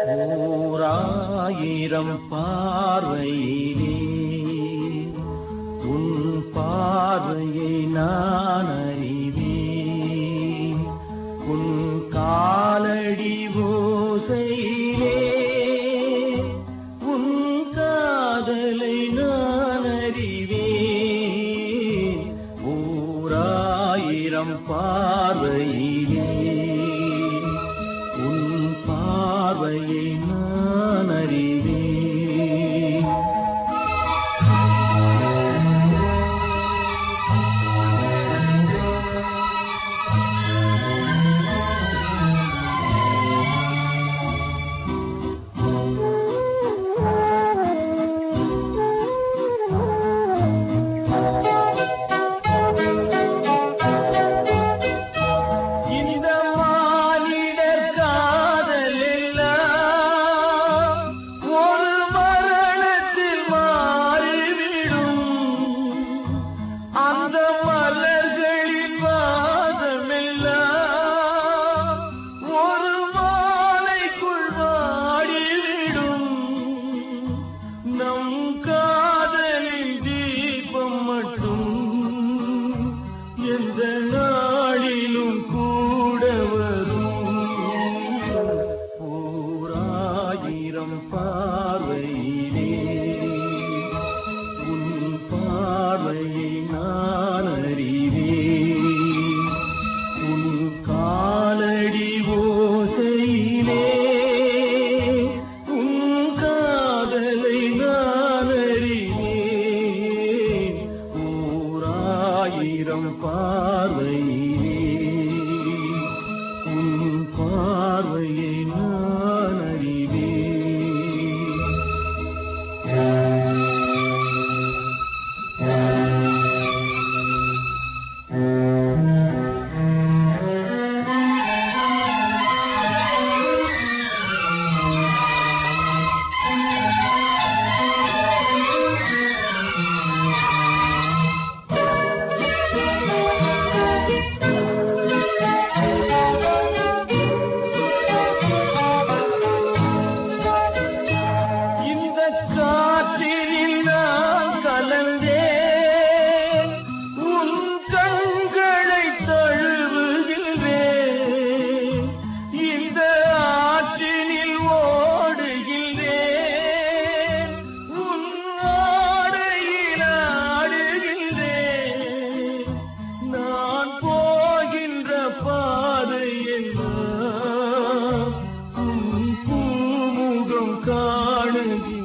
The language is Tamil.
ஓராயிரம் பார்வையிலே உன் பார்வையை நான் அறிவேன் உன் காலடி ஓசையிலே உன் காதலை நான் அறிவேன் ஓராயிரம் பார்வையிலே உன் பார்வையை நான் அறிவேன் இந்த மானிடர் காதல் எல்லாம் ஒரு மரணத்தில் மாறிவிடும் அந்த மலர்களின் வாதமெல்லாம் ஒரு மாலைக்குள் வாடிவிடும் நம் காதலின் தீபம் மட்டும் எந்த நாளிலும் கூட வரும் ஓராயிரம் பார்வையிலே உன் பார்வையை நான் அறிவேன் உன் காலடி ஓசையிலே உன் காதலை நான் அறிவேன் ஓராயிரம் பார்வையிலே உன் பார்வையை நான் அறிவேன் இந்த காற்றில் நான் கலந்தேன் உன் கண்களை தழுவுகின்றேன் இந்த ஆற்றினில் ஓடுகின்றேன் உன் ஆடையில் ஆடுகின்றேன் நான் போகின்ற பாதை எல்லாம் உன் பூமுகம் காணுகின்றேன்